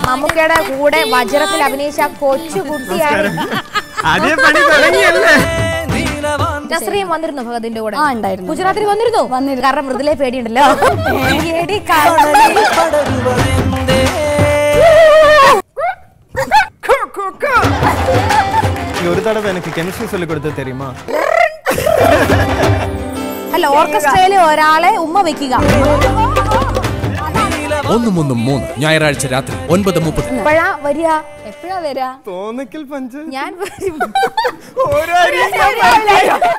മമ്മൂക്കയുടെ കൂടെ വജ്രത്തിൽ അഭിനയിച്ച ആ കൊച്ചു കുട്ടിയാണ് അതേ പണി തുടങ്ങിയല്ലേ നസ്രിയും വന്നിരുന്നു ഭഗതിന്റെ കൂടെ ആ ഉണ്ടായിരുന്നു ഗുജറാത്തിൽ വന്നിരുന്നു വന്നിരുന്നു. കാരണം മൃദുലെ പേടിയുണ്ടല്ലോ എടി കള്ളനെ. நீ ஒரு தடவை எனக்கு கெமிஸ்ட்ரி சொல்லி கொடுத்து தெரியுமா അല്ല ഓർക്കസ്ട്രയില് ഒരാളെ ഉമ്മ വെക്കുക ഒന്നും ഒന്നും മൂന്ന് ഞായറാഴ്ച രാത്രി ഒൻപത് മുപ്പത് എപ്പോഴാ വരിക എപ്പോഴാ വരാ തോന്നിക്കൽ പഞ്ച് ഞാൻ ഓരോ